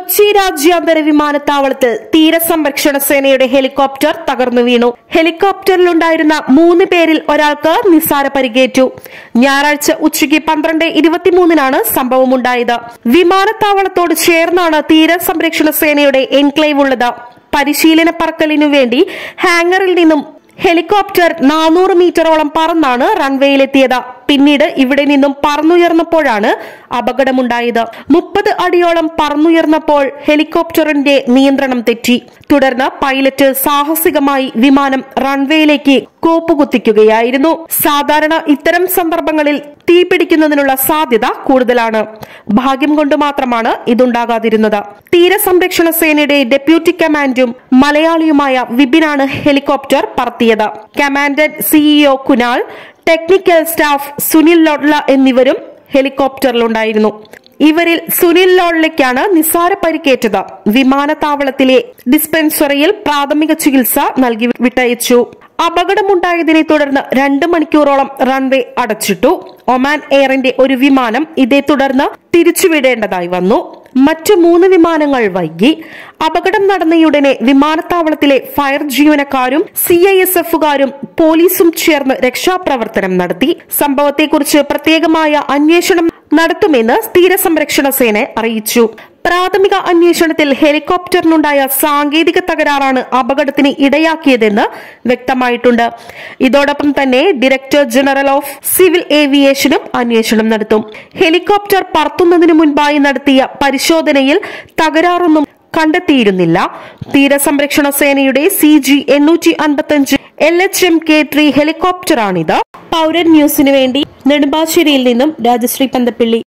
കൊച്ചി രാജ്യാന്തര വിമാനത്താവളത്തിൽ തീരസംരക്ഷണ സേനയുടെ ഹെലികോപ്റ്റർ തകർന്നു വീണു ഹെലികോപ്റ്ററിലുണ്ടായിരുന്ന മൂന്ന് പേരിൽ ഒരാൾക്ക് നിസ്സാര പരിക്കേറ്റു ഞായറാഴ്ച ഉച്ചയ്ക്ക് പന്ത്രണ്ട് ഇരുപത്തിമൂന്നിനാണ് സംഭവമുണ്ടായത് വിമാനത്താവളത്തോട് ചേർന്നാണ് തീരസംരക്ഷണ സേനയുടെ എൻക്ലേവ് ഉള്ളത് പരിശീലന പറക്കലിനു വേണ്ടി ഹാങ്ങറിൽ നിന്നും ഹെലികോപ്റ്റർ നാനൂറ് മീറ്ററോളം പറന്നാണ് റൺവേയിലെത്തിയത് പിന്നീട് ഇവിടെ നിന്നും പറന്നുയർന്നപ്പോഴാണ് അപകടമുണ്ടായത് മുപ്പത് അടിയോളം പറന്നുയർന്നപ്പോൾ ഹെലികോപ്റ്ററിന്റെ നിയന്ത്രണം തെറ്റി തുടർന്ന് പൈലറ്റ് സാഹസികമായി വിമാനം റൺവേയിലേക്ക് കോപ്പുകുത്തിക്കുകയായിരുന്നു സാധാരണ ഇത്തരം സന്ദർഭങ്ങളിൽ തീപിടിക്കുന്നതിനുള്ള സാധ്യത കൂടുതലാണ് ഭാഗ്യം കൊണ്ട് മാത്രമാണ് ഇതുണ്ടാകാതിരുന്നത് തീരസംരക്ഷണ സേനയുടെ ഡെപ്യൂട്ടി കമാൻഡും മലയാളിയുമായ വിപിനാണ് ഹെലികോപ്റ്റർ പറത്തിയത് commandant CEO Kunal technical staff Sunil Lodla എന്നിവരും ഹെലികോപ്റ്ററിലുണ്ടായിരുന്നു ഇവരിൽ സുനിൽ ലോഡ്ലയ്ക്കാണ് നിസ്സാര പരിക്കേറ്റത് വിമാനത്താവളത്തിലെ ഡിസ്പെൻസറിയിൽ പ്രാഥമിക ചികിത്സ നൽകി വിട്ടയച്ചു അപകടമുണ്ടായതിനെ തുടർന്ന് രണ്ട് മണിക്കൂറോളം റൺവേ അടച്ചിട്ടു ഒമാൻ എയറിന്റെ ഒരു വിമാനം ഇതേ തുടർന്ന് തിരിച്ചുവിടേണ്ടതായി വന്നു മറ്റു മൂന്ന് വിമാനങ്ങൾ വൈകി അപകടം നടന്നയുടനെ വിമാനത്താവളത്തിലെ ഫയർ ജീവനക്കാരും സി ഐ എസ് എഫുകാരും പോലീസും ചേർന്ന് രക്ഷാപ്രവർത്തനം നടത്തി സംഭവത്തെക്കുറിച്ച് പ്രത്യേകമായ അന്വേഷണം നടത്തുമെന്ന് തീരസംരക്ഷണ സേന അറിയിച്ചു പ്രാഥമിക അന്വേഷണത്തിൽ ഹെലികോപ്റ്ററിനുണ്ടായ സാങ്കേതിക തകരാറാണ് അപകടത്തിന് ഇടയാക്കിയതെന്ന് വ്യക്തമായിട്ടുണ്ട് ഇതോടൊപ്പം തന്നെ ഡയറക്ടർ ജനറൽ ഓഫ് സിവിൽ ഏവിയേഷനും അന്വേഷണം നടത്തും ഹെലികോപ്റ്റർ പറത്തുന്നതിനു മുൻപായി നടത്തിയ പരിശോധനയിൽ തകരാറൊന്നും കണ്ടെത്തിയിരുന്നില്ല തീരസംരക്ഷണ സേനയുടെ സി ജി എണ്ണൂറ്റി അൻപത്തിയഞ്ച് L H M K three ഹെലികോപ്റ്ററാണിത് പൗരൻ ന്യൂസിനു വേണ്ടി നെടുമ്പാശ്ശേരിയിൽ നിന്നും രാജശ്രീ പന്തപ്പിള്ളി